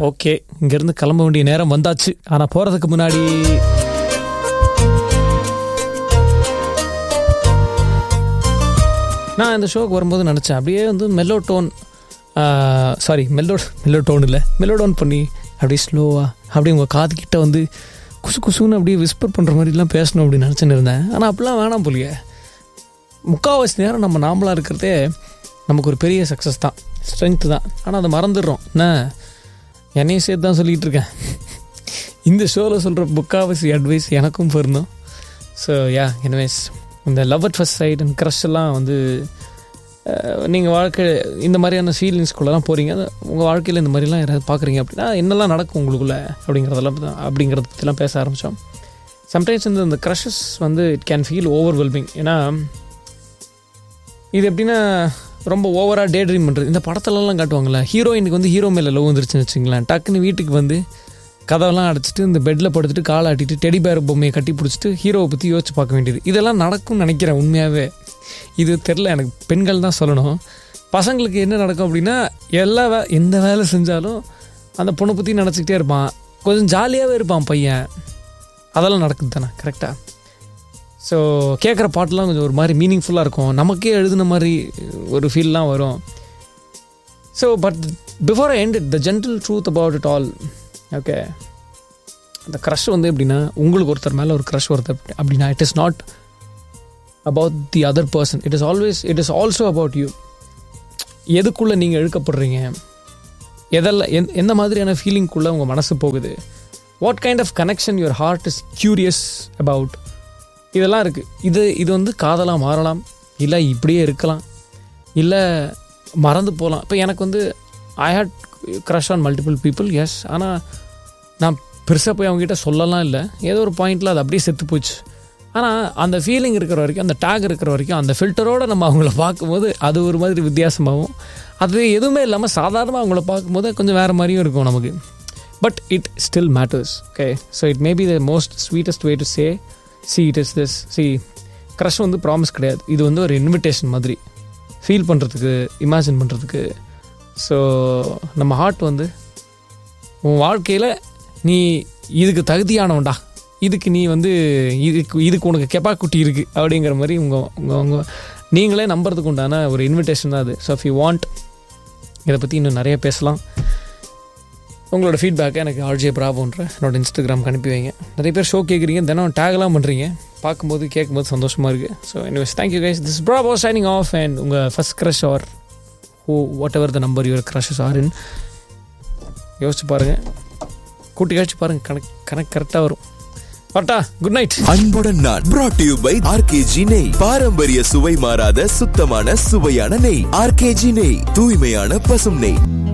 okay இங்கேருந்து கிளம்ப வேண்டிய நேரம் வந்தாச்சு ஆனால் போகிறதுக்கு முன்னாடி நான் இந்த ஷோக்கு வரும்போது நினச்சேன் அப்படியே வந்து mellow tone sorry mellow mellow tone இல்லை மெல்லோ டோன் பண்ணி அப்படியே ஸ்லோவாக அப்படியே உங்கள் காது கிட்ட வந்து குசு குசுன்னு அப்படியே விஸ்பர் பண்ணுற மாதிரிலாம் பேசணும் அப்படின்னு நினச்சின்னு இருந்தேன் ஆனால் அப்படிலாம் வேணாம் போலியே முக்கால்வாசி நேரம் நம்ம நாமளாக இருக்கிறதே நமக்கு ஒரு பெரிய சக்ஸஸ் தான் ஸ்ட்ரென்த்து தான் ஆனால் அதை மறந்துடுறோம் என்ன என்னையும் சேர்த்து தான் சொல்லிகிட்டு இருக்கேன் இந்த ஷோவில் சொல்கிற முக்கால்வாசி அட்வைஸ் எனக்கும் பொருந்தும் ஸோ யா எனிவேஸ் இந்த love at first sight and crush எல்லாம் வந்து நீங்கள் வாழ்க்கை இந்த மாதிரியான ஃபீலிங்ஸ்குள்ளெல்லாம் போகிறீங்க உங்கள் வாழ்க்கையில் இந்த மாதிரிலாம் யாராவது பார்க்குறீங்க அப்படின்னா என்னெல்லாம் நடக்கும் உங்களுக்குள்ளே அப்படிங்கிறதெல்லாம் தான் அப்படிங்கிறத பற்றிலாம் பேச ஆரம்பித்தோம் சம்டைம்ஸ் இந்த இந்த க்ரஷஸ் வந்து இட் கேன் ஃபீல் ஓவர்வெல்மிங் ஏன்னா இது எப்படின்னா ரொம்ப ஓவராக டே ட்ரீம் பண்ணுறது இந்த படத்துலலாம் காட்டுவாங்கள்ல ஹீரோயினுக்கு வந்து ஹீரோ மேலே லவ் வந்துருச்சுன்னு வச்சுங்களேன் டக்குன்னு வீட்டுக்கு வந்து கதவெல்லாம் அடைச்சிட்டு இந்த பெட்டில் படுத்துட்டு காலை ஆட்டிட்டு டெடி பேர் பொம்மையை கட்டி பிடிச்சிட்டு ஹீரோவை பற்றி யோசிச்சு பார்க்க வேண்டியது இதெல்லாம் நடக்கும்னு நினைக்கிறேன் உண்மையாகவே இது தெரில எனக்கு பெண்கள் தான் சொல்லணும் பசங்களுக்கு என்ன நடக்கும் அப்படின்னா எல்லா வே எந்த வேலை செஞ்சாலும் அந்த பொண்ணை பற்றி நினச்சிக்கிட்டே இருப்பான் கொஞ்சம் ஜாலியாகவே இருப்பான் பையன் அதெல்லாம் நடக்குது தானே கரெக்டாக ஸோ கேட்குற பாட்டெலாம் கொஞ்சம் ஒரு மாதிரி மீனிங்ஃபுல்லாக இருக்கும் நமக்கே எழுதின மாதிரி ஒரு ஃபீல்லாம் வரும் so but before end the general truth about it all okay அந்த க்ரஷ் வந்து எப்படின்னா உங்களுக்கு ஒருத்தர் மேலே ஒரு க்ரஷ் ஒருத்தர் அப்படின்னா it is not about the other person it is always it is also about you எதுக்குள்ளே நீங்கள் இழுக்கப்படுறீங்க எதெல்லாம் எந் எந்த மாதிரியான ஃபீலிங்குள்ளே உங்கள் மனசு போகுது what kind of connection your heart is curious about இதெல்லாம் இருக்குது இது இது வந்து காதலாக மாறலாம் இல்லை இப்படியே இருக்கலாம் இல்லை மறந்து போகலாம் இப்போ எனக்கு வந்து I hate crush on multiple people yes ஆனால் நான் பெருசாக போய் அவங்ககிட்ட சொல்லலாம் இல்லை ஏதோ ஒரு பாயிண்டில் அது அப்படியே செத்து போச்சு ஆனால் அந்த ஃபீலிங் இருக்கிற வரைக்கும் அந்த டேக் இருக்கிற வரைக்கும் அந்த ஃபில்டரோடு நம்ம அவங்கள பார்க்கும்போது அது ஒரு மாதிரி வித்தியாசமாகவும் அது எதுவுமே இல்லாமல் சாதாரணமாக அவங்கள பார்க்கும்போது கொஞ்சம் வேறு மாதிரியும் இருக்கும் நமக்கு but it still matters okay so it may be the most sweetest way to say see it is this see crush வந்து ப்ராமிஸ் கிடையாது இது வந்து ஒரு இன்விடேஷன் மாதிரி ஃபீல் பண்ணுறதுக்கு இமேஜின் பண்ணுறதுக்கு ஸோ நம்ம ஹார்ட் வந்து உன் வாழ்க்கையில் நீ இதுக்கு தகுதியானவன்டா இதுக்கு நீ வந்து இதுக்கு இதுக்கு உனக்கு கெப்பாக்குட்டி இருக்குது அப்படிங்கிற மாதிரி உங்கள் உங்கள் உங்கள் நீங்களே நம்புறதுக்கு உண்டான ஒரு இன்விடேஷன் தான் அது ஸோ இஃப் யூ வாண்ட் இதை பற்றி இன்னும் நிறைய பேசலாம் உங்களோட ஃபீட்பேக்கை எனக்கு ஆர்ஜே ப்ராபோன்ற என்னோட இன்ஸ்டாகிராம்க்கு அனுப்பி வைங்க நிறைய பேர் ஷோ கேட்குறீங்க தினம் டேக்லாம் பண்ணுறீங்க பார்க்கும்போது கேட்கும்போது சந்தோஷமாக இருக்குது so anyways thank you guys this Prabo signing off and உங்கள் first crush are who whatever the number your crushes are in யோசிச்சு பாருங்கள் கூட்டி கழிச்சு பாருங்கள் கணக்கு கணக்கு கரெக்டாக வரும் பட்டா குட் நைட் அன்புடன் நான் brought to you by RKG நெய் பாரம்பரிய சுவை மாறாத சுத்தமான சுவையான நெய் ஆர்கேஜி நெய் தூய்மையான பசும் நெய்